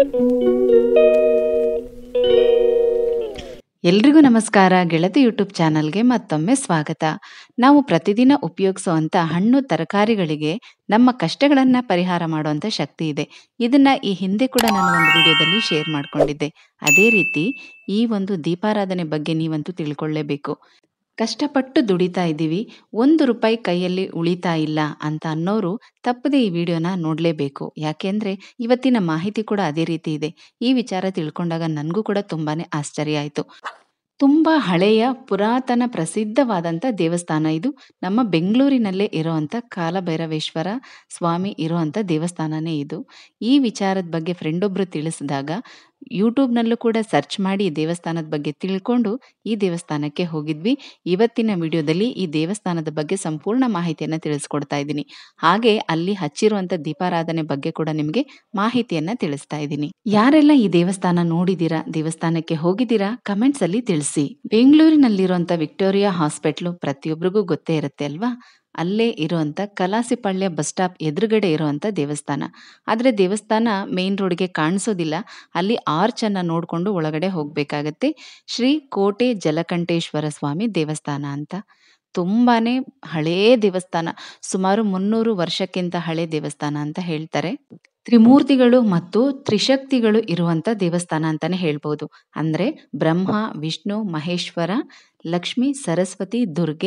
ಎಲ್ರಿಗೂ ನಮಸ್ಕಾರ ಗೆಳತಿ ಯೂಟ್ಯೂಬ್ ಚಾನಲ್ಗೆ ಮತ್ತೊಮ್ಮೆ ಸ್ವಾಗತ ನಾವು ಪ್ರತಿದಿನ ಉಪಯೋಗಿಸುವಂಥ ಹಣ್ಣು ತರಕಾರಿಗಳಿಗೆ ನಮ್ಮ ಕಷ್ಟಗಳನ್ನು ಪರಿಹಾರ ಮಾಡುವಂಥ ಶಕ್ತಿ ಇದೆ ಇದನ್ನ ಈ ಹಿಂದೆ ಕೂಡ ನಾನು ಒಂದು ವಿಡಿಯೋದಲ್ಲಿ ಶೇರ್ ಮಾಡ್ಕೊಂಡಿದ್ದೆ ಅದೇ ರೀತಿ ಈ ಒಂದು ದೀಪಾರಾಧನೆ ಬಗ್ಗೆ ನೀವಂತೂ ತಿಳ್ಕೊಳ್ಳೇಬೇಕು ಕಷ್ಟಪಟ್ಟು ದುಡಿತಾ ಇದ್ದೀವಿ ಒಂದು ರೂಪಾಯಿ ಕೈಯಲ್ಲಿ ಉಳಿತಾ ಇಲ್ಲ ಅಂತ ಅನ್ನೋರು ತಪ್ಪದೆ ಈ ವಿಡಿಯೋನ ನೋಡಲೇಬೇಕು ಯಾಕೆಂದ್ರೆ ಇವತ್ತಿನ ಮಾಹಿತಿ ಕೂಡ ಅದೇ ರೀತಿ ಇದೆ ಈ ವಿಚಾರ ತಿಳ್ಕೊಂಡಾಗ ನನಗೂ ಕೂಡ ತುಂಬಾನೇ ಆಶ್ಚರ್ಯ ಆಯಿತು ತುಂಬ ಹಳೆಯ ಪುರಾತನ ಪ್ರಸಿದ್ಧವಾದಂಥ ದೇವಸ್ಥಾನ ಇದು ನಮ್ಮ ಬೆಂಗಳೂರಿನಲ್ಲೇ ಇರೋವಂಥ ಕಾಲಭೈರವೇಶ್ವರ ಸ್ವಾಮಿ ಇರೋವಂಥ ದೇವಸ್ಥಾನನೇ ಇದು ಈ ವಿಚಾರದ ಬಗ್ಗೆ ಫ್ರೆಂಡೊಬ್ಬರು ತಿಳಿಸಿದಾಗ ಯೂಟ್ಯೂಬ್ನಲ್ಲೂ ಕೂಡ ಸರ್ಚ್ ಮಾಡಿ ಈ ದೇವಸ್ಥಾನದ ಬಗ್ಗೆ ತಿಳ್ಕೊಂಡು ಈ ದೇವಸ್ಥಾನಕ್ಕೆ ಹೋಗಿದ್ವಿ ಇವತ್ತಿನ ವಿಡಿಯೋದಲ್ಲಿ ಈ ದೇವಸ್ಥಾನದ ಬಗ್ಗೆ ಸಂಪೂರ್ಣ ಮಾಹಿತಿಯನ್ನು ತಿಳಿಸ್ಕೊಡ್ತಾ ಇದ್ದೀನಿ ಹಾಗೆ ಅಲ್ಲಿ ಹಚ್ಚಿರುವಂಥ ದೀಪಾರಾಧನೆ ಬಗ್ಗೆ ಕೂಡ ನಿಮಗೆ ಮಾಹಿತಿಯನ್ನ ತಿಳಿಸ್ತಾ ಇದ್ದೀನಿ ಯಾರೆಲ್ಲ ಈ ದೇವಸ್ಥಾನ ನೋಡಿದೀರಾ ದೇವಸ್ಥಾನಕ್ಕೆ ಹೋಗಿದ್ದೀರಾ ಕಮೆಂಟ್ಸ್ ಅಲ್ಲಿ ತಿಳಿಸಿ ಬೆಂಗಳೂರಿನಲ್ಲಿರುವಂಥ ವಿಕ್ಟೋರಿಯಾ ಹಾಸ್ಪಿಟ್ಲು ಪ್ರತಿಯೊಬ್ಬರಿಗೂ ಗೊತ್ತೇ ಇರುತ್ತೆ ಅಲ್ವಾ ಅಲ್ಲೇ ಇರುವಂಥ ಕಲಾಸಿಪಾಳ್ಯ ಬಸ್ ಸ್ಟಾಪ್ ಎದುರುಗಡೆ ಇರುವಂಥ ದೇವಸ್ಥಾನ ಆದರೆ ದೇವಸ್ಥಾನ ಮೇನ್ ರೋಡ್ಗೆ ಕಾಣಿಸೋದಿಲ್ಲ ಅಲ್ಲಿ ಆರ್ಚ್ ಅನ್ನ ನೋಡಿಕೊಂಡು ಒಳಗಡೆ ಹೋಗಬೇಕಾಗತ್ತೆ ಶ್ರೀ ಕೋಟೆ ಜಲಕಂಠೇಶ್ವರ ಸ್ವಾಮಿ ದೇವಸ್ಥಾನ ಅಂತ ತುಂಬಾನೇ ಹಳೇ ದೇವಸ್ಥಾನ ಸುಮಾರು ಮುನ್ನೂರು ವರ್ಷಕ್ಕಿಂತ ಹಳೆ ದೇವಸ್ಥಾನ ಅಂತ ಹೇಳ್ತಾರೆ ತ್ರಿಮೂರ್ತಿಗಳು ಮತ್ತು ತ್ರಿಶಕ್ತಿಗಳು ಇರುವಂತ ದೇವಸ್ಥಾನ ಅಂತಾನೆ ಹೇಳ್ಬೋದು ಅಂದ್ರೆ ಬ್ರಹ್ಮ ವಿಷ್ಣು ಮಹೇಶ್ವರ ಲಕ್ಷ್ಮಿ ಸರಸ್ವತಿ ದುರ್ಗೆ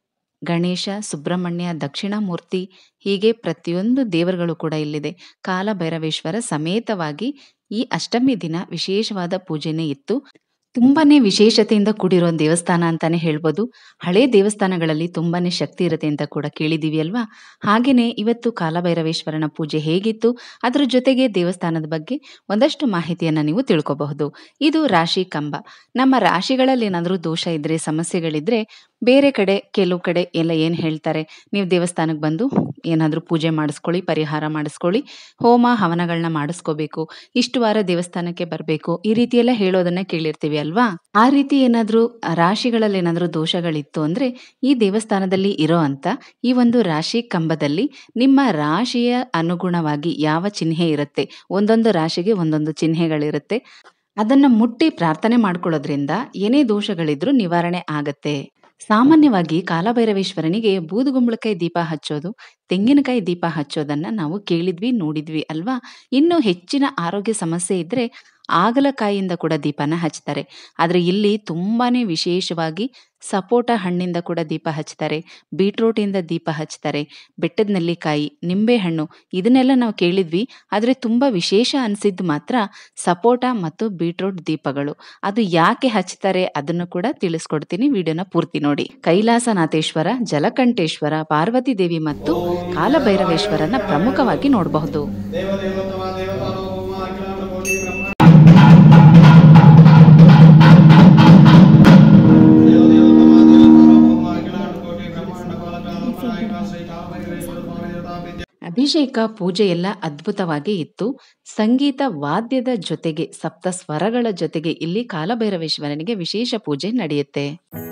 ಗಣೇಶ ಸುಬ್ರಹ್ಮಣ್ಯ ದಕ್ಷಿಣಾಮೂರ್ತಿ ಹೀಗೆ ಪ್ರತಿಯೊಂದು ದೇವರುಗಳು ಕೂಡ ಇಲ್ಲಿದೆ ಕಾಲಭೈರವೇಶ್ವರ ಸಮೇತವಾಗಿ ಈ ಅಷ್ಟಮಿ ದಿನ ವಿಶೇಷವಾದ ಪೂಜೆನೇ ಇತ್ತು ತುಂಬಾನೇ ವಿಶೇಷತೆಯಿಂದ ಕೂಡಿರೋ ದೇವಸ್ಥಾನ ಅಂತಾನೆ ಹೇಳ್ಬೋದು ಹಳೆ ದೇವಸ್ಥಾನಗಳಲ್ಲಿ ತುಂಬಾನೇ ಶಕ್ತಿ ಇರುತ್ತೆ ಅಂತ ಕೂಡ ಕೇಳಿದೀವಿ ಅಲ್ವಾ ಹಾಗೇನೆ ಇವತ್ತು ಕಾಲಭೈರವೇಶ್ವರನ ಪೂಜೆ ಹೇಗಿತ್ತು ಅದರ ಜೊತೆಗೆ ದೇವಸ್ಥಾನದ ಬಗ್ಗೆ ಒಂದಷ್ಟು ಮಾಹಿತಿಯನ್ನ ನೀವು ತಿಳ್ಕೋಬಹುದು ಇದು ರಾಶಿ ಕಂಬ ನಮ್ಮ ರಾಶಿಗಳಲ್ಲಿ ಏನಾದರೂ ದೋಷ ಇದ್ರೆ ಸಮಸ್ಯೆಗಳಿದ್ರೆ ಬೇರೆ ಕಡೆ ಕೆಲವು ಕಡೆ ಎಲ್ಲ ಏನು ಹೇಳ್ತಾರೆ ನೀವು ದೇವಸ್ಥಾನಕ್ಕೆ ಬಂದು ಏನಾದರೂ ಪೂಜೆ ಮಾಡಿಸ್ಕೊಳ್ಳಿ ಪರಿಹಾರ ಮಾಡಿಸ್ಕೊಳ್ಳಿ ಹೋಮ ಹವನಗಳನ್ನ ಮಾಡಿಸ್ಕೋಬೇಕು ಇಷ್ಟು ವಾರ ದೇವಸ್ಥಾನಕ್ಕೆ ಬರಬೇಕು ಈ ರೀತಿ ಎಲ್ಲ ಹೇಳೋದನ್ನ ಕೇಳಿರ್ತೀವಿ ಅಲ್ವಾ ಆ ರೀತಿ ಏನಾದರೂ ರಾಶಿಗಳಲ್ಲಿ ಏನಾದರೂ ದೋಷಗಳಿತ್ತು ಅಂದ್ರೆ ಈ ದೇವಸ್ಥಾನದಲ್ಲಿ ಇರೋ ಅಂತ ಈ ಒಂದು ರಾಶಿ ಕಂಬದಲ್ಲಿ ನಿಮ್ಮ ರಾಶಿಯ ಅನುಗುಣವಾಗಿ ಯಾವ ಚಿಹ್ನೆ ಇರುತ್ತೆ ಒಂದೊಂದು ರಾಶಿಗೆ ಒಂದೊಂದು ಚಿಹ್ನೆಗಳಿರುತ್ತೆ ಅದನ್ನ ಮುಟ್ಟಿ ಪ್ರಾರ್ಥನೆ ಮಾಡ್ಕೊಳ್ಳೋದ್ರಿಂದ ಏನೇ ದೋಷಗಳಿದ್ರೂ ನಿವಾರಣೆ ಆಗತ್ತೆ ಸಾಮಾನ್ಯವಾಗಿ ಕಾಲಭೈರವೇಶ್ವರನಿಗೆ ಬೂದುಗುಂಬಳಕಾಯಿ ದೀಪ ಹಚ್ಚೋದು ತೆಂಗಿನಕಾಯಿ ದೀಪ ಹಚ್ಚೋದನ್ನ ನಾವು ಕೇಳಿದ್ವಿ ನೋಡಿದ್ವಿ ಅಲ್ವಾ ಇನ್ನು ಹೆಚ್ಚಿನ ಆರೋಗ್ಯ ಸಮಸ್ಯೆ ಇದ್ರೆ ಆಗಲಕಾಯಿಯಿಂದ ಕೂಡ ದೀಪನ ಹಚ್ತಾರೆ ಆದ್ರೆ ಇಲ್ಲಿ ತುಂಬಾನೇ ವಿಶೇಷವಾಗಿ ಸಪೋಟ ಹಣ್ಣಿಂದ ಕೂಡ ದೀಪ ಹಚ್ತಾರೆ ಬೀಟ್ರೋಟ್ ಇಂದ ದೀಪ ಹಚ್ತಾರೆ ಬೆಟ್ಟದ ನೆಲ್ಲಿಕಾಯಿ ನಿಂಬೆ ಹಣ್ಣು ಇದನ್ನೆಲ್ಲ ನಾವು ಕೇಳಿದ್ವಿ ಆದ್ರೆ ತುಂಬಾ ವಿಶೇಷ ಅನ್ಸಿದ್ದು ಮಾತ್ರ ಸಪೋಟ ಮತ್ತು ಬೀಟ್ರೋಟ್ ದೀಪಗಳು ಅದು ಯಾಕೆ ಹಚ್ತಾರೆ ಅದನ್ನು ಕೂಡ ತಿಳಿಸ್ಕೊಡ್ತೀನಿ ವಿಡಿಯೋನ ಪೂರ್ತಿ ನೋಡಿ ಕೈಲಾಸನಾಥೇಶ್ವರ ಜಲಕಂಠೇಶ್ವರ ಪಾರ್ವತಿ ದೇವಿ ಮತ್ತು ಕಾಲಭೈರವೇಶ್ವರನ ಪ್ರಮುಖವಾಗಿ ನೋಡಬಹುದು ದೇವದೇವೋತ್ತಮ ದೇವತಾಲೋಮ ಅಖಿಲಾಂಡ ಕೋಟಿ ಬ್ರಹ್ಮ ದೇವದೇವೋತ್ತಮ ದೇವತಾಲೋಮ ಅಖಿಲಾಂಡ ಕೋಟಿ ಬ್ರಹ್ಮಾಂಡ ಬಾಲಕಾಲೋಕ ನಾಯಕ ಶ್ರೀ ಕಾಲಭೈರವೇಶ್ವರ ಸ್ವಾಮಿ ದೇವತಾಭಿದ್ಯ ಅಭಿಷೇಕ ಪೂಜೆ ಎಲ್ಲ ಅದ್ಭುತವಾಗಿ ಇತ್ತು ಸಂಗೀತ ವಾದ್ಯದ ಜೊತೆಗೆ ಸಪ್ತ ಸ್ವರಗಳ ಜೊತೆಗೆ ಇಲ್ಲಿ ಕಾಲಭೈರವೇಶ್ವರನಿಗೆ ವಿಶೇಷ ಪೂಜೆ ನಡೆಯುತ್ತೆ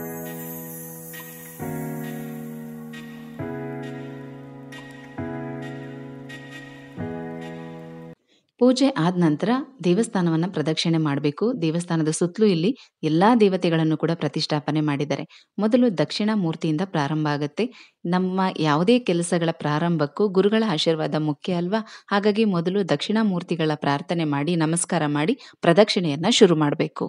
ಪೂಜೆ ಆದ ನಂತರ ದೇವಸ್ಥಾನವನ್ನ ಪ್ರದಕ್ಷಿಣೆ ಮಾಡಬೇಕು ದೇವಸ್ಥಾನದ ಸುತ್ತಲೂ ಇಲ್ಲಿ ಎಲ್ಲಾ ದೇವತೆಗಳನ್ನು ಕೂಡ ಪ್ರತಿಷ್ಠಾಪನೆ ಮಾಡಿದ್ದಾರೆ ಮೊದಲು ದಕ್ಷಿಣ ಮೂರ್ತಿಯಿಂದ ಪ್ರಾರಂಭ ಆಗುತ್ತೆ ನಮ್ಮ ಯಾವುದೇ ಕೆಲಸಗಳ ಪ್ರಾರಂಭಕ್ಕೂ ಗುರುಗಳ ಆಶೀರ್ವಾದ ಮುಖ್ಯ ಅಲ್ವಾ ಹಾಗಾಗಿ ಮೊದಲು ದಕ್ಷಿಣ ಮೂರ್ತಿಗಳ ಪ್ರಾರ್ಥನೆ ಮಾಡಿ ನಮಸ್ಕಾರ ಮಾಡಿ ಪ್ರದಕ್ಷಿಣೆಯನ್ನ ಶುರು ಮಾಡಬೇಕು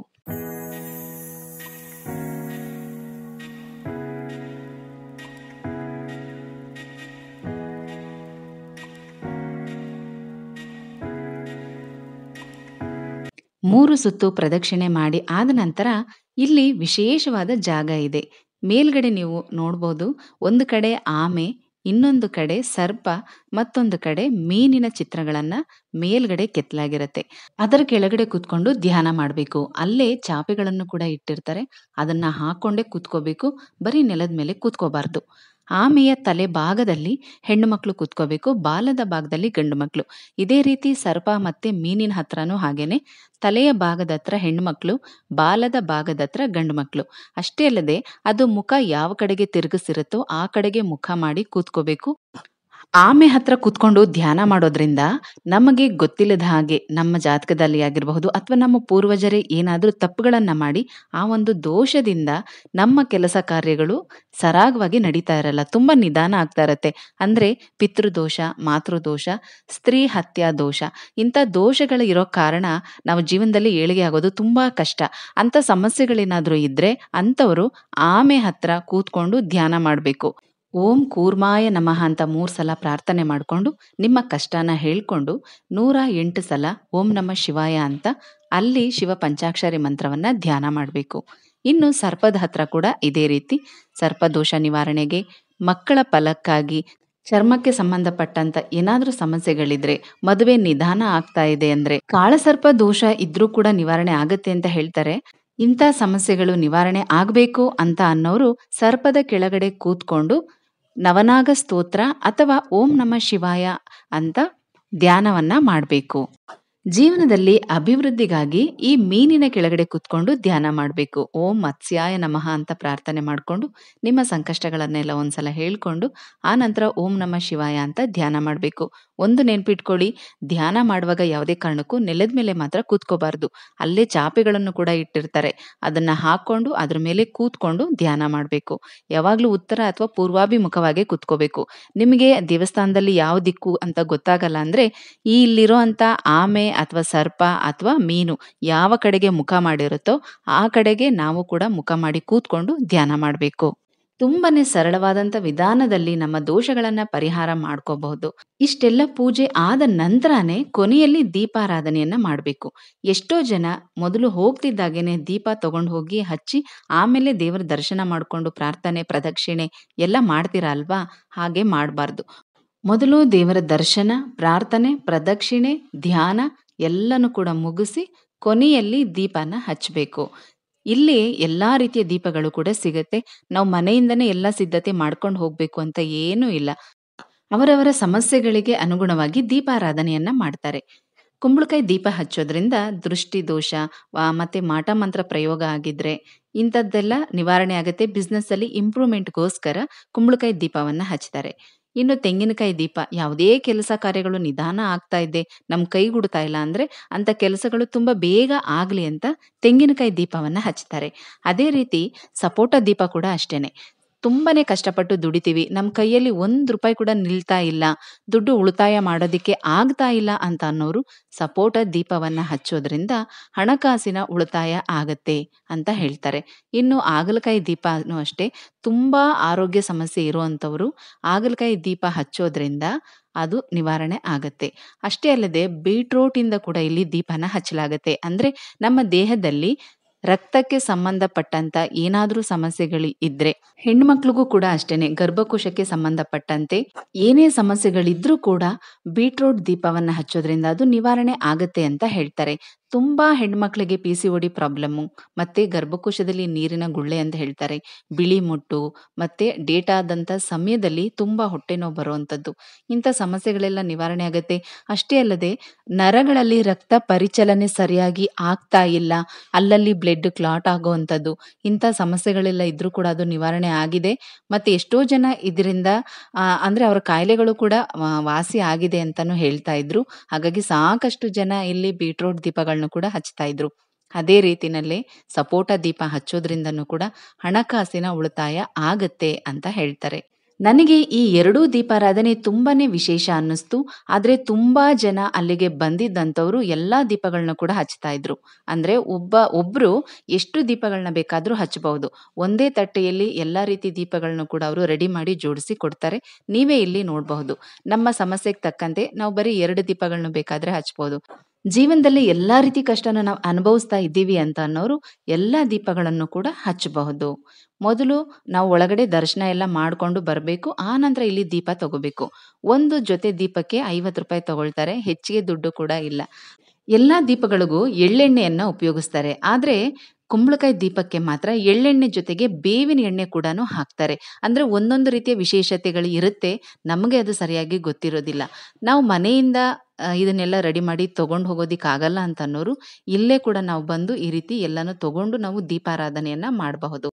ಮೂರು ಸುತ್ತು ಪ್ರದಕ್ಷಿಣೆ ಮಾಡಿ ಆದ ನಂತರ ಇಲ್ಲಿ ವಿಶೇಷವಾದ ಜಾಗ ಇದೆ ಮೇಲ್ಗಡೆ ನೀವು ನೋಡ್ಬೋದು ಒಂದು ಕಡೆ ಆಮೆ ಇನ್ನೊಂದು ಕಡೆ ಸರ್ಪ ಮತ್ತೊಂದು ಕಡೆ ಮೀನಿನ ಚಿತ್ರಗಳನ್ನ ಮೇಲ್ಗಡೆ ಕೆತ್ತಲಾಗಿರುತ್ತೆ ಅದರ ಕೆಳಗಡೆ ಕೂತ್ಕೊಂಡು ಧ್ಯಾನ ಮಾಡಬೇಕು ಅಲ್ಲೇ ಚಾಪೆಗಳನ್ನು ಕೂಡ ಇಟ್ಟಿರ್ತಾರೆ ಅದನ್ನ ಹಾಕೊಂಡೇ ಕೂತ್ಕೋಬೇಕು ಬರೀ ನೆಲದ ಮೇಲೆ ಕೂತ್ಕೋಬಾರ್ದು ಆಮೆಯ ತಲೆ ಭಾಗದಲ್ಲಿ ಹೆಣ್ಣು ಮಕ್ಕಳು ಕೂತ್ಕೋಬೇಕು ಬಾಲದ ಭಾಗದಲ್ಲಿ ಗಂಡು ಮಕ್ಕಳು ಇದೇ ರೀತಿ ಸರ್ಪ ಮತ್ತೆ ಮೀನಿನ ಹತ್ರನೂ ಹಾಗೇನೆ ತಲೆಯ ಭಾಗದ ಹತ್ರ ಹೆಣ್ಮಕ್ಳು ಬಾಲದ ಭಾಗದ ಹತ್ರ ಗಂಡು ಮಕ್ಕಳು ಅಷ್ಟೇ ಅಲ್ಲದೆ ಅದು ಮುಖ ಯಾವ ಕಡೆಗೆ ತಿರುಗಿಸಿರುತ್ತೋ ಆ ಕಡೆಗೆ ಮುಖ ಮಾಡಿ ಕೂತ್ಕೋಬೇಕು ಆಮೆ ಹತ್ರ ಕೂತ್ಕೊಂಡು ಧ್ಯಾನ ಮಾಡೋದ್ರಿಂದ ನಮಗೆ ಗೊತ್ತಿಲ್ಲದ ಹಾಗೆ ನಮ್ಮ ಜಾತಕದಲ್ಲಿ ಆಗಿರಬಹುದು ಅಥವಾ ನಮ್ಮ ಪೂರ್ವಜರೇ ಏನಾದರೂ ತಪ್ಪುಗಳನ್ನ ಮಾಡಿ ಆ ಒಂದು ದೋಷದಿಂದ ನಮ್ಮ ಕೆಲಸ ಕಾರ್ಯಗಳು ಸರಾಗವಾಗಿ ನಡೀತಾ ಇರಲ್ಲ ತುಂಬ ನಿಧಾನ ಆಗ್ತಾ ಇರತ್ತೆ ಅಂದ್ರೆ ಪಿತೃದೋಷ ಮಾತೃದೋಷ ಸ್ತ್ರೀ ಹತ್ಯಾ ದೋಷ ಇಂಥ ದೋಷಗಳು ಇರೋ ಕಾರಣ ನಾವು ಜೀವನದಲ್ಲಿ ಏಳಿಗೆ ಆಗೋದು ತುಂಬಾ ಕಷ್ಟ ಅಂತ ಸಮಸ್ಯೆಗಳೇನಾದರೂ ಇದ್ರೆ ಅಂಥವರು ಆಮೆ ಹತ್ರ ಕೂತ್ಕೊಂಡು ಧ್ಯಾನ ಮಾಡಬೇಕು ಓಂ ಕೂರ್ಮಾಯ ನಮಃ ಅಂತ ಮೂರು ಸಲ ಪ್ರಾರ್ಥನೆ ಮಾಡಿಕೊಂಡು ನಿಮ್ಮ ಕಷ್ಟನ ಹೇಳ್ಕೊಂಡು ನೂರ ಎಂಟು ಸಲ ಓಂ ನಮ ಶಿವಾಯ ಅಂತ ಅಲ್ಲಿ ಶಿವ ಪಂಚಾಕ್ಷರಿ ಮಂತ್ರವನ್ನ ಧ್ಯಾನ ಮಾಡಬೇಕು ಇನ್ನು ಸರ್ಪದ ಹತ್ರ ಕೂಡ ಇದೇ ರೀತಿ ಸರ್ಪದೋಷ ನಿವಾರಣೆಗೆ ಮಕ್ಕಳ ಫಲಕ್ಕಾಗಿ ಚರ್ಮಕ್ಕೆ ಸಂಬಂಧಪಟ್ಟಂತ ಏನಾದರೂ ಸಮಸ್ಯೆಗಳಿದ್ರೆ ಮದುವೆ ನಿಧಾನ ಆಗ್ತಾ ಇದೆ ಅಂದ್ರೆ ಕಾಳಸರ್ಪ ದೋಷ ಇದ್ರೂ ಕೂಡ ನಿವಾರಣೆ ಆಗತ್ತೆ ಅಂತ ಹೇಳ್ತಾರೆ ಇಂಥ ಸಮಸ್ಯೆಗಳು ನಿವಾರಣೆ ಆಗಬೇಕು ಅಂತ ಅನ್ನೋರು ಸರ್ಪದ ಕೆಳಗಡೆ ಕೂತ್ಕೊಂಡು ನವನಾಗ ಸ್ತೋತ್ರ ಅಥವಾ ಓಂ ನಮ ಶಿವಾಯ ಅಂತ ಧ್ಯಾನವನ್ನ ಮಾಡಬೇಕು ಜೀವನದಲ್ಲಿ ಅಭಿವೃದ್ಧಿಗಾಗಿ ಈ ಮೀನಿನ ಕೆಳಗಡೆ ಕೂತ್ಕೊಂಡು ಧ್ಯಾನ ಮಾಡಬೇಕು ಓಂ ಮತ್ಸ್ಯಾಯ ನಮಃ ಅಂತ ಪ್ರಾರ್ಥನೆ ಮಾಡಿಕೊಂಡು ನಿಮ್ಮ ಸಂಕಷ್ಟಗಳನ್ನೆಲ್ಲ ಒಂದ್ಸಲ ಹೇಳ್ಕೊಂಡು ಆ ನಂತರ ಓಂ ನಮ ಶಿವಾಯ ಅಂತ ಧ್ಯಾನ ಮಾಡಬೇಕು ಒಂದು ನೆನ್ಪಿಟ್ಕೊಳ್ಳಿ ಧ್ಯಾನ ಮಾಡುವಾಗ ಯಾವುದೇ ಕಾರಣಕ್ಕೂ ನೆಲದ ಮೇಲೆ ಮಾತ್ರ ಕೂತ್ಕೋಬಾರ್ದು ಅಲ್ಲೇ ಚಾಪೆಗಳನ್ನು ಕೂಡ ಇಟ್ಟಿರ್ತಾರೆ ಅದನ್ನ ಹಾಕೊಂಡು ಅದ್ರ ಮೇಲೆ ಕೂತ್ಕೊಂಡು ಧ್ಯಾನ ಮಾಡಬೇಕು ಯಾವಾಗಲೂ ಉತ್ತರ ಅಥವಾ ಪೂರ್ವಾಭಿಮುಖವಾಗಿ ಕೂತ್ಕೋಬೇಕು ನಿಮಗೆ ದೇವಸ್ಥಾನದಲ್ಲಿ ಯಾವ ದಿಕ್ಕು ಅಂತ ಗೊತ್ತಾಗಲ್ಲ ಅಂದ್ರೆ ಈ ಇಲ್ಲಿರೋ ಅಂತ ಆಮೆ ಅಥವಾ ಸರ್ಪ ಅಥವಾ ಮೀನು ಯಾವ ಕಡೆಗೆ ಮುಖ ಮಾಡಿರುತ್ತೋ ಆ ಕಡೆಗೆ ನಾವು ಕೂಡ ಮುಖ ಮಾಡಿ ಕೂತ್ಕೊಂಡು ಧ್ಯಾನ ಮಾಡಬೇಕು ತುಂಬಾನೇ ಸರಳವಾದಂತ ವಿಧಾನದಲ್ಲಿ ನಮ್ಮ ದೋಷಗಳನ್ನ ಪರಿಹಾರ ಮಾಡ್ಕೋಬಹುದು ಇಷ್ಟೆಲ್ಲ ಪೂಜೆ ಆದ ನಂತರನೇ ಕೊನೆಯಲ್ಲಿ ದೀಪಾರಾಧನೆಯನ್ನ ಮಾಡಬೇಕು ಎಷ್ಟೋ ಜನ ಮೊದಲು ಹೋಗ್ತಿದ್ದಾಗೇನೆ ದೀಪ ತಗೊಂಡು ಹೋಗಿ ಹಚ್ಚಿ ಆಮೇಲೆ ದೇವರ ದರ್ಶನ ಮಾಡಿಕೊಂಡು ಪ್ರಾರ್ಥನೆ ಪ್ರದಕ್ಷಿಣೆ ಎಲ್ಲ ಮಾಡ್ತೀರಾ ಅಲ್ವಾ ಹಾಗೆ ಮಾಡಬಾರ್ದು ಮೊದಲು ದೇವರ ದರ್ಶನ ಪ್ರಾರ್ಥನೆ ಪ್ರದಕ್ಷಿಣೆ ಧ್ಯಾನ ಎಲ್ಲನೂ ಕೂಡ ಮುಗಿಸಿ ಕೊನೆಯಲ್ಲಿ ದೀಪನ ಹಚ್ಚಬೇಕು ಇಲ್ಲಿ ಎಲ್ಲಾ ರೀತಿಯ ದೀಪಗಳು ಕೂಡ ಸಿಗತ್ತೆ ನಾವು ಮನೆಯಿಂದನೇ ಎಲ್ಲ ಸಿದ್ಧತೆ ಮಾಡ್ಕೊಂಡು ಹೋಗ್ಬೇಕು ಅಂತ ಏನೂ ಇಲ್ಲ ಅವರವರ ಸಮಸ್ಯೆಗಳಿಗೆ ಅನುಗುಣವಾಗಿ ದೀಪಾರಾಧನೆಯನ್ನ ಮಾಡ್ತಾರೆ ಕುಂಬಳಕಾಯಿ ದೀಪ ಹಚ್ಚೋದ್ರಿಂದ ದೃಷ್ಟಿ ದೋಷ ವ- ಮತ್ತೆ ಮಾಟ ಮಂತ್ರ ಪ್ರಯೋಗ ಆಗಿದ್ರೆ ಇಂಥದ್ದೆಲ್ಲ ನಿವಾರಣೆ ಆಗುತ್ತೆ ಬಿಸ್ನೆಸ್ ಅಲ್ಲಿ ಇಂಪ್ರೂವ್ಮೆಂಟ್ಗೋಸ್ಕರ ಕುಂಬಳಕಾಯಿ ದೀಪವನ್ನ ಹಚ್ತಾರೆ ಇನ್ನು ತೆಂಗಿನಕಾಯಿ ದೀಪ ಯಾವುದೇ ಕೆಲಸ ಕಾರ್ಯಗಳು ನಿಧಾನ ಆಗ್ತಾ ಇದೆ ನಮ್ ಕೈಗೂಡ್ತಾ ಇಲ್ಲ ಅಂದ್ರೆ ಅಂತ ಕೆಲಸಗಳು ತುಂಬಾ ಬೇಗ ಆಗ್ಲಿ ಅಂತ ತೆಂಗಿನಕಾಯಿ ದೀಪವನ್ನ ಹಚ್ತಾರೆ ಅದೇ ರೀತಿ ಸಪೋಟ ದೀಪ ಕೂಡ ಅಷ್ಟೇನೆ ತುಂಬಾನೇ ಕಷ್ಟಪಟ್ಟು ದುಡಿತೀವಿ ನಮ್ಮ ಕೈಯಲ್ಲಿ ಒಂದ್ ರೂಪಾಯಿ ಕೂಡ ನಿಲ್ತಾ ಇಲ್ಲ ದುಡ್ಡು ಉಳಿತಾಯ ಮಾಡೋದಿಕ್ಕೆ ಆಗ್ತಾ ಇಲ್ಲ ಅಂತ ಅನ್ನೋರು ಸಪೋಟ ದೀಪವನ್ನ ಹಚ್ಚೋದ್ರಿಂದ ಹಣಕಾಸಿನ ಉಳಿತಾಯ ಆಗತ್ತೆ ಅಂತ ಹೇಳ್ತಾರೆ ಇನ್ನು ಆಗಲಕಾಯಿ ದೀಪನೂ ಅಷ್ಟೇ ತುಂಬಾ ಆರೋಗ್ಯ ಸಮಸ್ಯೆ ಇರುವಂತವರು ಆಗಲಕಾಯಿ ದೀಪ ಹಚ್ಚೋದ್ರಿಂದ ಅದು ನಿವಾರಣೆ ಆಗತ್ತೆ ಅಷ್ಟೇ ಅಲ್ಲದೆ ಬೀಟ್ರೋಟ್ ಇಂದ ಕೂಡ ಇಲ್ಲಿ ದೀಪನ ಹಚ್ಚಲಾಗತ್ತೆ ಅಂದ್ರೆ ನಮ್ಮ ದೇಹದಲ್ಲಿ ರಕ್ತಕ್ಕೆ ಸಂಬಂಧಪಟ್ಟಂತ ಏನಾದ್ರೂ ಸಮಸ್ಯೆಗಳು ಇದ್ರೆ ಹೆಣ್ಮಕ್ಳಿಗೂ ಕೂಡ ಅಷ್ಟೇನೆ ಗರ್ಭಕೋಶಕ್ಕೆ ಸಂಬಂಧಪಟ್ಟಂತೆ ಏನೇ ಸಮಸ್ಯೆಗಳಿದ್ರೂ ಕೂಡ ಬೀಟ್ರೋಟ್ ದೀಪವನ್ನ ಹಚ್ಚೋದ್ರಿಂದ ಅದು ನಿವಾರಣೆ ಆಗತ್ತೆ ಅಂತ ಹೇಳ್ತಾರೆ ತುಂಬಾ ಹೆಣ್ಮಕ್ಳಿಗೆ ಪಿ ಸಿ ಒಡಿ ಪ್ರಾಬ್ಲಮ್ಮು ಮತ್ತೆ ಗರ್ಭಕೋಶದಲ್ಲಿ ನೀರಿನ ಗುಳ್ಳೆ ಅಂತ ಹೇಳ್ತಾರೆ ಬಿಳಿ ಮುಟ್ಟು ಮತ್ತೆ ಡೇಟ್ ಆದಂತ ಸಮಯದಲ್ಲಿ ತುಂಬಾ ಹೊಟ್ಟೆ ನೋವು ಬರುವಂತದ್ದು ಇಂಥ ಸಮಸ್ಯೆಗಳೆಲ್ಲ ನಿವಾರಣೆ ಆಗತ್ತೆ ಅಷ್ಟೇ ಅಲ್ಲದೆ ನರಗಳಲ್ಲಿ ರಕ್ತ ಪರಿಚಲನೆ ಸರಿಯಾಗಿ ಆಗ್ತಾ ಇಲ್ಲ ಅಲ್ಲಲ್ಲಿ ಬ್ಲಡ್ ಕ್ಲಾಟ್ ಆಗುವಂಥದ್ದು ಇಂಥ ಸಮಸ್ಯೆಗಳೆಲ್ಲ ಇದ್ರೂ ಕೂಡ ಅದು ನಿವಾರಣೆ ಆಗಿದೆ ಮತ್ತೆ ಎಷ್ಟೋ ಜನ ಇದರಿಂದ ಆ, ಅಂದ್ರೆ ಅವರ ಕಾಯಿಲೆಗಳು ಕೂಡ ವಾ- ವಾಸಿ ಆಗಿದೆ ಅಂತಾನು ಹೇಳ್ತಾ ಇದ್ರು ಹಾಗಾಗಿ ಸಾಕಷ್ಟು ಜನ ಇಲ್ಲಿ ಬೀಟ್ರೋಟ್ ದೀಪಗಳನ್ನ ಕೂಡ ಹಚ್ತಾ ಇದ್ರು ಅದೇ ರೀತಿನಲ್ಲೇ ಸಪೋಟ ದೀಪ ಹಚ್ಚೋದ್ರಿಂದನೂ ಕೂಡ ಹಣಕಾಸಿನ ಉಳಿತಾಯ ಆಗತ್ತೆ ಅಂತ ಹೇಳ್ತಾರೆ ನನಗೆ ಈ ಎರಡೂ ದೀಪಾರಾಧನೆ ತುಂಬಾನೇ ವಿಶೇಷ ಅನ್ನಿಸ್ತು ಆದ್ರೆ ತುಂಬಾ ಜನ ಅಲ್ಲಿಗೆ ಬಂದಿದ್ದಂಥವ್ರು ಎಲ್ಲಾ ದೀಪಗಳನ್ನ ಕೂಡ ಹಚ್ತಾ ಇದ್ರು ಅಂದ್ರೆ ಒಬ್ಬ ಒಬ್ರು ಎಷ್ಟು ದೀಪಗಳನ್ನ ಬೇಕಾದ್ರೂ ಹಚ್ಚಬಹುದು ಒಂದೇ ತಟ್ಟೆಯಲ್ಲಿ ಎಲ್ಲಾ ರೀತಿ ದೀಪಗಳನ್ನ ಕೂಡ ಅವರು ರೆಡಿ ಮಾಡಿ ಜೋಡಿಸಿ ಕೊಡ್ತಾರೆ ನೀವೇ ಇಲ್ಲಿ ನೋಡಬಹುದು ನಮ್ಮ ಸಮಸ್ಯೆಗೆ ತಕ್ಕಂತೆ ನಾವು ಬರೀ ಎರಡು ದೀಪಗಳನ್ನ ಬೇಕಾದ್ರೆ ಹಚ್ಬೋದು ಜೀವನದಲ್ಲಿ ಎಲ್ಲಾ ರೀತಿ ಕಷ್ಟನ ನಾವು ಅನುಭವಿಸ್ತಾ ಇದ್ದೀವಿ ಅಂತ ಅನ್ನೋರು ಎಲ್ಲಾ ದೀಪಗಳನ್ನು ಕೂಡ ಹಚ್ಚಬಹುದು ಮೊದಲು ನಾವು ಒಳಗಡೆ ದರ್ಶನ ಎಲ್ಲ ಮಾಡ್ಕೊಂಡು ಬರಬೇಕು ಆ ನಂತರ ಇಲ್ಲಿ ದೀಪ ತಗೋಬೇಕು ಒಂದು ಜೊತೆ ದೀಪಕ್ಕೆ ಐವತ್ತು ರೂಪಾಯಿ ತಗೊಳ್ತಾರೆ ಹೆಚ್ಚಿಗೆ ದುಡ್ಡು ಕೂಡ ಇಲ್ಲ ಎಲ್ಲಾ ದೀಪಗಳಿಗೂ ಎಳ್ಳೆಣ್ಣೆಯನ್ನ ಉಪಯೋಗಿಸ್ತಾರೆ ಆದ್ರೆ ಕುಂಬಳಕಾಯಿ ದೀಪಕ್ಕೆ ಮಾತ್ರ ಎಳ್ಳೆಣ್ಣೆ ಜೊತೆಗೆ ಬೇವಿನ ಎಣ್ಣೆ ಕೂಡ ಹಾಕ್ತಾರೆ ಅಂದ್ರೆ ಒಂದೊಂದು ರೀತಿಯ ವಿಶೇಷತೆಗಳು ಇರುತ್ತೆ ನಮಗೆ ಅದು ಸರಿಯಾಗಿ ಗೊತ್ತಿರೋದಿಲ್ಲ ನಾವು ಮನೆಯಿಂದ ಆ, ಇದನ್ನೆಲ್ಲ ರೆಡಿ ಮಾಡಿ ತಗೊಂಡು ಹೋಗೋದಿಕ್ ಆಗಲ್ಲ ಅಂತ ಅನ್ನೋರು ಇಲ್ಲೇ ಕೂಡ ನಾವು ಬಂದು ಈ ರೀತಿ ಎಲ್ಲಾನು ತಗೊಂಡು ನಾವು ದೀಪಾರಾಧನೆಯನ್ನ ಮಾಡಬಹುದು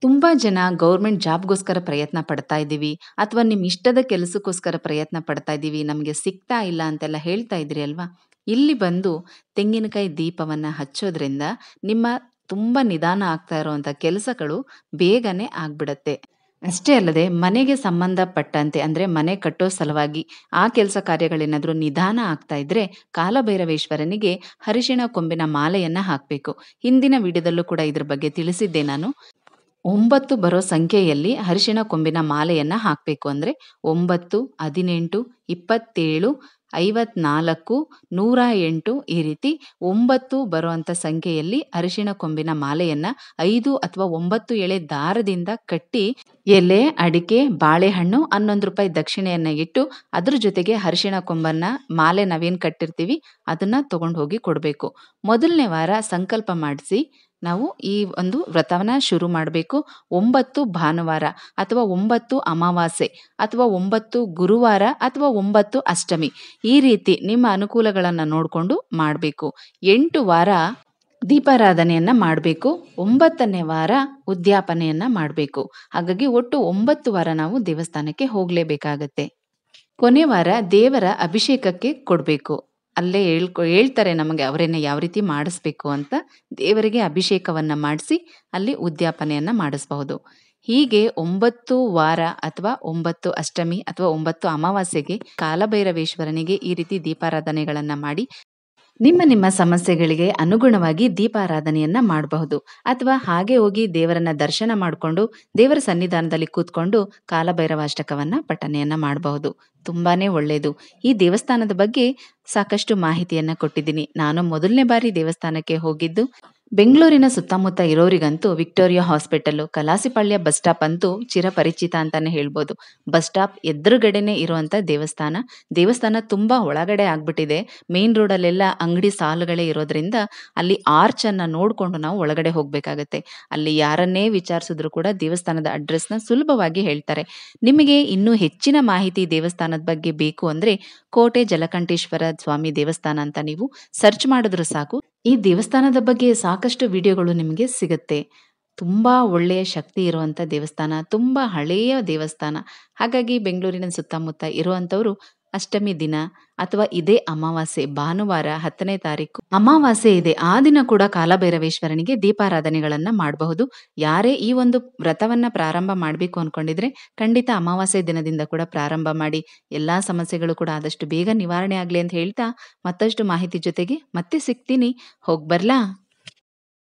ತುಂಬ ಜನ ಗೌರ್ಮೆಂಟ್ ಜಾಬ್ಗೋಸ್ಕರ ಪ್ರಯತ್ನ ಪಡ್ತಾ ಇದ್ದೀವಿ ಅಥವಾ ನಿಮ್ಮ ಇಷ್ಟದ ಕೆಲಸಕ್ಕೋಸ್ಕರ ಪ್ರಯತ್ನ ಪಡ್ತಾ ಇದ್ದೀವಿ ನಮಗೆ ಸಿಗ್ತಾ ಇಲ್ಲ ಅಂತೆಲ್ಲ ಹೇಳ್ತಾ ಇದ್ರಿ ಅಲ್ವಾ ಇಲ್ಲಿ ಬಂದು ತೆಂಗಿನಕಾಯಿ ದೀಪವನ್ನು ಹಚ್ಚೋದ್ರಿಂದ ನಿಮ್ಮ ತುಂಬ ನಿಧಾನ ಆಗ್ತಾ ಇರುವಂಥ ಕೆಲಸಗಳು ಬೇಗನೆ ಆಗ್ಬಿಡತ್ತೆ ಅಷ್ಟೇ ಅಲ್ಲದೆ ಮನೆಗೆ ಸಂಬಂಧಪಟ್ಟಂತೆ ಅಂದರೆ ಮನೆ ಕಟ್ಟೋ ಸಲುವಾಗಿ ಆ ಕೆಲಸ ಕಾರ್ಯಗಳೇನಾದರೂ ನಿಧಾನ ಆಗ್ತಾ ಇದ್ರೆ ಕಾಲಭೈರವೇಶ್ವರನಿಗೆ ಹರಿಶಿಣ ಕೊಂಬಿನ ಮಾಲೆಯನ್ನು ಹಾಕಬೇಕು ಹಿಂದಿನ ವಿಡಿಯೋದಲ್ಲೂ ಕೂಡ ಇದ್ರ ಬಗ್ಗೆ ತಿಳಿಸಿದ್ದೆ ನಾನು ಒಂಬತ್ತು ಬರೋ ಸಂಖ್ಯೆಯಲ್ಲಿ ಅರಿಶಿಣ ಕೊಂಬಿನ ಮಾಲೆಯನ್ನು ಹಾಕಬೇಕು ಅಂದರೆ ಒಂಬತ್ತು ಹದಿನೆಂಟು ಇಪ್ಪತ್ತೇಳು ಐವತ್ನಾಲ್ಕು ನೂರ ಎಂಟು ಈ ರೀತಿ ಒಂಬತ್ತು ಬರುವಂಥ ಸಂಖ್ಯೆಯಲ್ಲಿ ಅರಿಶಿಣ ಕೊಂಬಿನ ಮಾಲೆಯನ್ನು ಐದು ಅಥವಾ ಒಂಬತ್ತು ಎಳೆ ದಾರದಿಂದ ಕಟ್ಟಿ ಎಲೆ ಅಡಿಕೆ ಬಾಳೆಹಣ್ಣು ಹನ್ನೊಂದು ರೂಪಾಯಿ ದಕ್ಷಿಣೆಯನ್ನು ಇಟ್ಟು ಅದ್ರ ಜೊತೆಗೆ ಅರಿಶಿಣ ಕೊಂಬನ್ನ ಮಾಲೆ ನಾವೇನು ಕಟ್ಟಿರ್ತೀವಿ ಅದನ್ನು ತಗೊಂಡು ಹೋಗಿ ಕೊಡಬೇಕು ಮೊದಲನೇ ವಾರ ಸಂಕಲ್ಪ ಮಾಡಿಸಿ ನಾವು ಈ ಒಂದು ವ್ರತವನ್ನ ಶುರು ಮಾಡಬೇಕು ಒಂಬತ್ತು ಭಾನುವಾರ ಅಥವಾ ಒಂಬತ್ತು ಅಮಾವಾಸ್ಯೆ ಅಥವಾ ಒಂಬತ್ತು ಗುರುವಾರ ಅಥವಾ ಒಂಬತ್ತು ಅಷ್ಟಮಿ ಈ ರೀತಿ ನಿಮ್ಮ ಅನುಕೂಲಗಳನ್ನು ನೋಡಿಕೊಂಡು ಮಾಡಬೇಕು ಎಂಟು ವಾರ ದೀಪಾರಾಧನೆಯನ್ನ ಮಾಡಬೇಕು ಒಂಬತ್ತನೇ ವಾರ ಉದ್ಯಾಪನೆಯನ್ನ ಮಾಡಬೇಕು ಹಾಗಾಗಿ ಒಟ್ಟು ಒಂಬತ್ತು ವಾರ ನಾವು ದೇವಸ್ಥಾನಕ್ಕೆ ಹೋಗಲೇಬೇಕಾಗತ್ತೆ ಕೊನೆ ವಾರ ದೇವರ ಅಭಿಷೇಕಕ್ಕೆ ಕೊಡಬೇಕು ಅಲ್ಲೇ ಹೇಳ್ಕೊ ಹೇಳ್ತಾರೆ ನಮಗೆ ಅವರನ್ನ ಯಾವ ರೀತಿ ಮಾಡಿಸ್ಬೇಕು ಅಂತ ದೇವರಿಗೆ ಅಭಿಷೇಕವನ್ನು ಮಾಡಿಸಿ ಅಲ್ಲಿ ಉದ್ಯಾಪನೆಯನ್ನು ಮಾಡಿಸಬಹುದು ಹೀಗೆ ಒಂಬತ್ತು ವಾರ ಅಥವಾ ಒಂಬತ್ತು ಅಷ್ಟಮಿ ಅಥವಾ ಒಂಬತ್ತು ಅಮಾವಾಸ್ಯೆಗೆ ಕಾಲಭೈರವೇಶ್ವರನಿಗೆ ಈ ರೀತಿ ದೀಪಾರಾಧನೆಗಳನ್ನು ಮಾಡಿ ನಿಮ್ಮ ನಿಮ್ಮ ಸಮಸ್ಯೆಗಳಿಗೆ ಅನುಗುಣವಾಗಿ ದೀಪಾರಾಧನೆಯನ್ನ ಮಾಡಬಹುದು ಅಥವಾ ಹಾಗೆ ಹೋಗಿ ದೇವರನ್ನ ದರ್ಶನ ಮಾಡಿಕೊಂಡು ದೇವರ ಸನ್ನಿಧಾನದಲ್ಲಿ ಕೂತ್ಕೊಂಡು ಕಾಲಭೈರವಾಷ್ಟಕವನ್ನ ಪಠನೆಯನ್ನ ಮಾಡಬಹುದು ತುಂಬಾನೇ ಒಳ್ಳೆಯದು ಈ ದೇವಸ್ಥಾನದ ಬಗ್ಗೆ ಸಾಕಷ್ಟು ಮಾಹಿತಿಯನ್ನ ಕೊಟ್ಟಿದ್ದೀನಿ ನಾನು ಮೊದಲನೇ ಬಾರಿ ದೇವಸ್ಥಾನಕ್ಕೆ ಹೋಗಿದ್ದು ಬೆಂಗಳೂರಿನ ಸುತ್ತಮುತ್ತ ಇರೋರಿಗಂತೂ Victoria hospital Kalasipalya bus stop ಅಂತೂ ಚಿರಪರಿಚಿತ ಅಂತಾನೆ ಹೇಳ್ಬೋದು ಬಸ್ ಸ್ಟಾಪ್ ಎದುರುಗಡೆನೆ ಇರುವಂತ ದೇವಸ್ಥಾನ ದೇವಸ್ಥಾನ ತುಂಬಾ ಒಳಗಡೆ ಆಗ್ಬಿಟ್ಟಿದೆ ಮೇನ್ ರೋಡಲ್ಲೆಲ್ಲ ಅಂಗಡಿ ಸಾಲುಗಳೇ ಇರೋದ್ರಿಂದ ಅಲ್ಲಿ ಆರ್ಚ್ ಅನ್ನ ನೋಡ್ಕೊಂಡು ನಾವು ಒಳಗಡೆ ಹೋಗ್ಬೇಕಾಗತ್ತೆ ಅಲ್ಲಿ ಯಾರನ್ನೇ ವಿಚಾರಿಸಿದ್ರು ಕೂಡ ದೇವಸ್ಥಾನದ ಅಡ್ರೆಸ್ನ ಸುಲಭವಾಗಿ ಹೇಳ್ತಾರೆ ನಿಮಗೆ ಇನ್ನೂ ಹೆಚ್ಚಿನ ಮಾಹಿತಿ ದೇವಸ್ಥಾನದ ಬಗ್ಗೆ ಬೇಕು ಅಂದ್ರೆ ಕೋಟೆ ಜಲಕಂಠೇಶ್ವರ ಸ್ವಾಮಿ ದೇವಸ್ಥಾನ ಅಂತ ನೀವು ಸರ್ಚ್ ಮಾಡಿದ್ರು ಸಾಕು ಈ ದೇವಸ್ಥಾನದ ಬಗ್ಗೆ ಸಾಕಷ್ಟು ವಿಡಿಯೋಗಳು ನಿಮಗೆ ಸಿಗುತ್ತೆ ತುಂಬಾ ಒಳ್ಳೆಯ ಶಕ್ತಿ ಇರುವಂತ ದೇವಸ್ಥಾನ ತುಂಬಾ ಹಳೆಯ ದೇವಸ್ಥಾನ ಹಾಗಾಗಿ ಬೆಂಗಳೂರಿನ ಸುತ್ತಮುತ್ತ ಇರುವಂತವರು ಅಷ್ಟಮಿ ದಿನ ಅಥವಾ ಇದೇ ಅಮಾವಾಸ್ಯೆ ಭಾನುವಾರ ಹತ್ತನೇ ತಾರೀಕು ಅಮಾವಾಸ್ಯೆ ಇದೆ ಆ ದಿನ ಕೂಡ ಕಾಲಭೈರವೇಶ್ವರನಿಗೆ ದೀಪಾರಾಧನೆಗಳನ್ನ ಮಾಡಬಹುದು ಯಾರೇ ಈ ಒಂದು ವ್ರತವನ್ನ ಪ್ರಾರಂಭ ಮಾಡಬೇಕು ಅನ್ಕೊಂಡಿದ್ರೆ ಖಂಡಿತ ಅಮಾವಾಸ್ಯೆ ದಿನದಿಂದ ಕೂಡ ಪ್ರಾರಂಭ ಮಾಡಿ ಎಲ್ಲಾ ಸಮಸ್ಯೆಗಳು ಕೂಡ ಆದಷ್ಟು ಬೇಗ ನಿವಾರಣೆ ಆಗ್ಲಿ ಅಂತ ಹೇಳ್ತಾ ಮತ್ತಷ್ಟು ಮಾಹಿತಿ ಜೊತೆಗೆ ಮತ್ತೆ ಸಿಗ್ತೀನಿ ಹೋಗ್ ಬರ್ಲಾ